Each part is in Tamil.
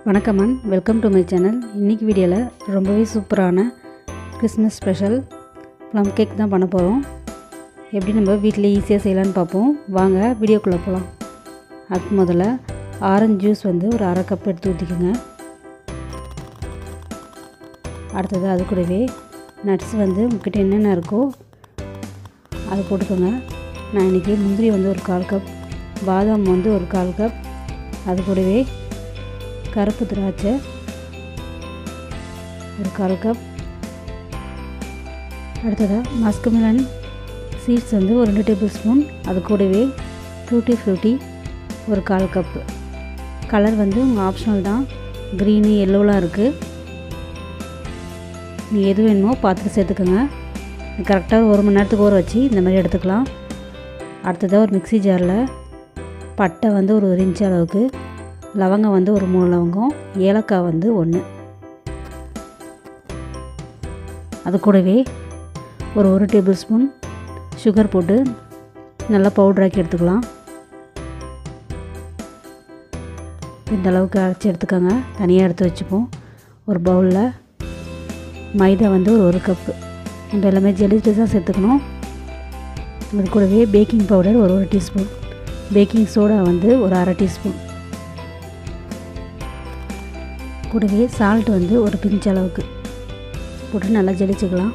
வணக்கம் ma'am welcome to my channel இன்றைக்கி வீடியோவில் ரொம்பவே சூப்பரான கிறிஸ்மஸ் ஸ்பெஷல் ப்ளம் கேக் தான் பண்ண போகிறோம் எப்படி நம்ம வீட்டில் ஈஸியாக செய்யலான்னு பார்ப்போம் வாங்க வீடியோக்குள்ளே போகலாம் அதுக்கு முதல்ல ஆரஞ்சு ஜூஸ் வந்து ஒரு அரை கப் எடுத்து ஊற்றிக்கோங்க அடுத்தது அது கூடவே நட்ஸ் வந்து உங்ககிட்ட என்னென்ன இருக்கோ அது போட்டுக்கோங்க நான் இன்றைக்கி முந்திரி வந்து ஒரு கால் கப் பாதாம் வந்து ஒரு கால் கப் அது கூடவே கருப்பு திராட்சை ஒரு கால் கப் அடுத்ததாக மஸ்குமிலன் சீட்ஸ் வந்து ஒரு ரெண்டு டேபிள் ஸ்பூன் அது கூடவே ஃப்ரூட்டி ஃப்ரூட்டி ஒரு கால் கப்பு கலர் வந்து உங்கள் ஆப்ஷனல் தான் க்ரீனு எல்லோலாம் இருக்குது நீங்கள் எது வேணுமோ பார்த்துட்டு சேர்த்துக்கோங்க கரெக்டாக ஒரு மணி நேரத்துக்கு ஊற வச்சு இந்த மாதிரி எடுத்துக்கலாம் அடுத்ததாக ஒரு மிக்ஸி ஜாரில் பட்டை வந்து ஒரு ஒரு இன்ச் அளவுக்கு லவங்கம் வந்து ஒரு மூணு லவங்கம் ஏலக்காய் வந்து ஒன்று அது கூடவே ஒரு ஒரு டேபிள் ஸ்பூன் சுகர் போட்டு நல்லா பவுட்ராக்கி எடுத்துக்கலாம் இந்த அளவுக்கு அரைச்சி எடுத்துக்கோங்க தனியாக எடுத்து வச்சுப்போம் ஒரு பவுலில் மைதா வந்து ஒரு ஒரு கப்பு நம்ம எல்லாமே ஜெலிட்டு தான் சேர்த்துக்கணும் அது கூடவே பேக்கிங் பவுடர் ஒரு ஒரு டீஸ்பூன் பேக்கிங் சோடா வந்து ஒரு அரை டீஸ்பூன் கூடவே சால்ட் வந்து ஒரு பிஞ்ச் அளவுக்கு போட்டு நல்லா ஜெலிச்சுக்கலாம்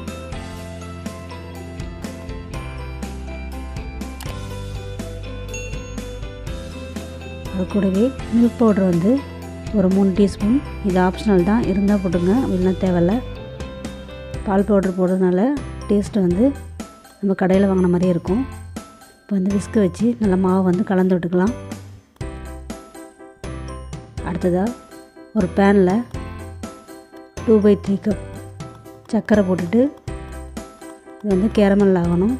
அது கூடவே மில்க் பவுடர் வந்து ஒரு மூணு டீஸ்பூன் இது ஆப்ஷனல் தான் இருந்தால் போட்டுங்க இல்லைன்னா தேவையில்ல பால் பவுடர் போடுறதுனால டேஸ்ட்டு வந்து நம்ம கடையில் வாங்கின மாதிரியே இருக்கும் இப்போ வந்து விஸ்கு வச்சு நல்லா மாவு வந்து கலந்து விட்டுக்கலாம் அடுத்ததாக ஒரு பேனில் டூ பை த்ரீ கப் சர்க்கரை போட்டுட்டு இது வந்து கேரமல் ஆகணும்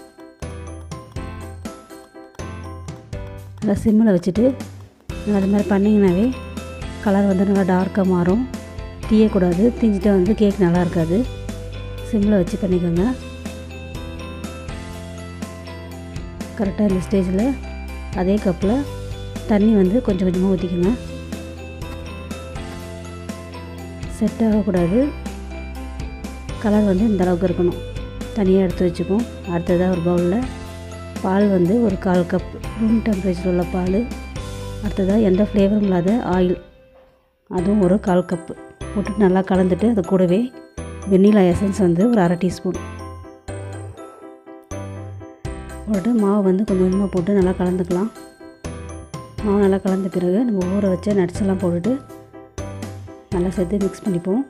நல்லா சிம்மில் வச்சுட்டு நல்லா அது மாதிரி பண்ணிங்கனாவே கலர் வந்து நல்லா டார்க்காக மாறும் தீயக்கூடாது தீஞ்சிட்டா வந்து கேக் நல்லா இருக்காது சிம்மில் வச்சு பண்ணிக்கோங்க கரெக்டாக இந்த ஸ்டேஜில் அதே கப்பில் தண்ணி வந்து கொஞ்சம் கொஞ்சமாக ஊற்றிக்கோங்க செட் ஆகக்கூடாது கலர் வந்து இந்த அளவுக்கு இருக்கணும் தனியாக எடுத்து வச்சுப்போம் அடுத்ததாக ஒரு பவுலில் பால் வந்து ஒரு கால் கப் ரூம் டெம்பரேச்சர் உள்ள பால் அடுத்ததாக எந்த ஃப்ளேவரும் இல்லாத ஆயில் அதுவும் ஒரு கால் கப்பு போட்டு நல்லா கலந்துட்டு அது கூடவே வெண்ணிலா எசன்ஸ் வந்து ஒரு அரை டீஸ்பூன் போட்டு மாவு வந்து கொஞ்சம் கொஞ்சமாக போட்டு நல்லா கலந்துக்கலாம் மாவு நல்லா கலந்த பிறகு நம்ம ஊற வச்ச நட்ஸ் எல்லாம் போட்டுட்டு நல்லா சேர்த்து மிக்ஸ் பண்ணிப்போம்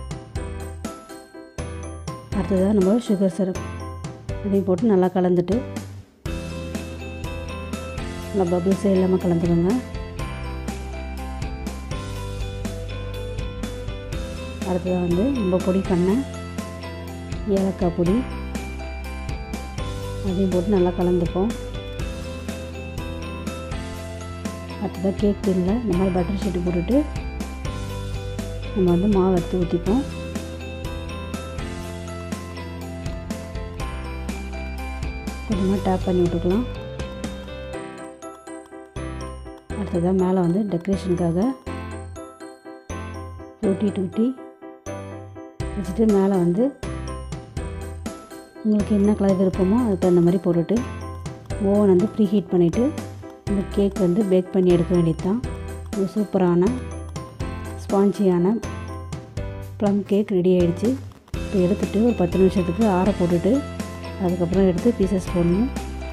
அடுத்ததாக நம்ம சுகர் சிரப் அதையும் போட்டு நல்லா கலந்துட்டு நல்லா பபிள்ஸே இல்லாமல் கலந்துக்கோங்க அடுத்ததாக வந்து நம்ம பொடி பண்ண ஏலக்காய் பொடி அதையும் போட்டு நல்லா கலந்துப்போம் அடுத்ததாக கேக் டின்னில் இந்த மாதிரி பட்டர் ஷீட்டு போட்டுட்டு நம்ம வந்து மாவு எடுத்து ஊற்றிப்போம் கொஞ்சமாக டேப் பண்ணி விட்டுக்கலாம் அடுத்ததாக மேலே வந்து டெக்கரேஷனுக்காக டூட்டி டூட்டி வச்சுட்டு மேலே வந்து உங்களுக்கு என்ன கலர் விருப்பமோ அதுக்கு தகுந்த மாதிரி போட்டுட்டு ஓவன் வந்து ப்ரீ ஹீட் பண்ணிவிட்டு இந்த கேக் வந்து பேக் பண்ணி எடுக்க வேண்டியது தான் ஒரு சூப்பரான ஸ்பாஞ்சியான ப்ளம் கேக் ரெடி ஆகிடுச்சு இப்போ எடுத்துகிட்டு ஒரு பத்து நிமிஷத்துக்கு ஆற போட்டுட்டு அதுக்கப்புறம் எடுத்து பீசஸ் போடணும்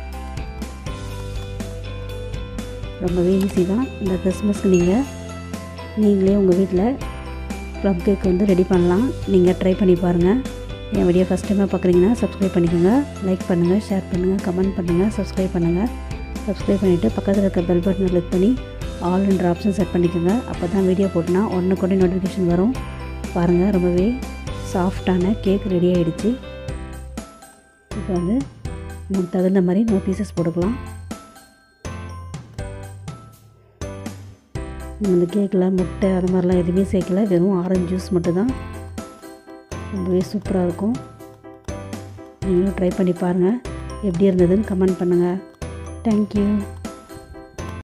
ரொம்பவே ஈஸி தான் இந்த கிறிஸ்மஸ்க்கு நீங்கள் நீங்களே உங்கள் வீட்டில் ப்ளம் கேக் வந்து ரெடி பண்ணலாம் நீங்கள் ட்ரை பண்ணி பாருங்கள் என் வீடியோ ஃபஸ்ட் டைமாக பார்க்குறீங்கன்னா சப்ஸ்கிரைப் பண்ணிக்கோங்க லைக் பண்ணுங்கள் ஷேர் பண்ணுங்கள் கமெண்ட் பண்ணுங்கள் சப்ஸ்கிரைப் பண்ணுங்கள் சப்ஸ்கிரைப் பண்ணிவிட்டு பக்கத்தில் இருக்க பெல் பட்டனை கிளிக் பண்ணி ஆல் என்ற ஆப்ஷன் செட் பண்ணிக்கோங்க அப்போ தான் வீடியோ போட்டுனா ஒன்று கூட நோட்டிஃபிகேஷன் வரும் பாருங்கள் ரொம்பவே சாஃப்டான கேக் ரெடி ஆகிடுச்சு இப்போ வந்து நமக்கு தகுந்த மாதிரி நம்ம பீசஸ் போட்டுக்கலாம் இந்த கேக்கில் முட்டை அது மாதிரிலாம் எதுவுமே சேர்க்கல வெறும் ஆரஞ்சு ஜூஸ் மட்டும்தான் ரொம்பவே சூப்பராக இருக்கும் நீங்களும் ட்ரை பண்ணி பாருங்கள் எப்படி இருந்ததுன்னு கமெண்ட் பண்ணுங்கள் தேங்க்யூ